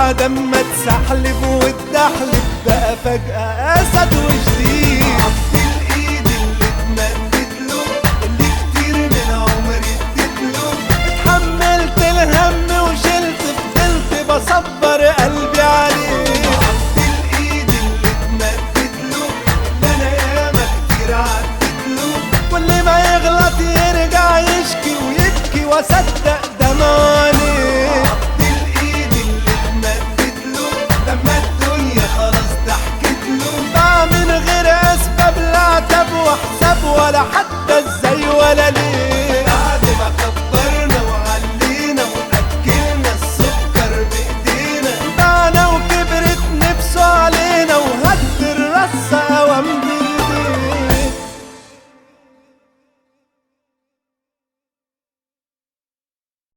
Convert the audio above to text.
دم تسحلب وتدحلب بقى فجأة أسد وجديد عبد الإيد اللي اتمدت له اللي كتير من عمري اديت له اتحملت الهم وشلت فضلت بصبر قلبي عليه عبد الإيد اللي اتمدت له اللي أنا ياما كتير عدت له كل ما يغلط يرجع يشكي ويبكي واصدق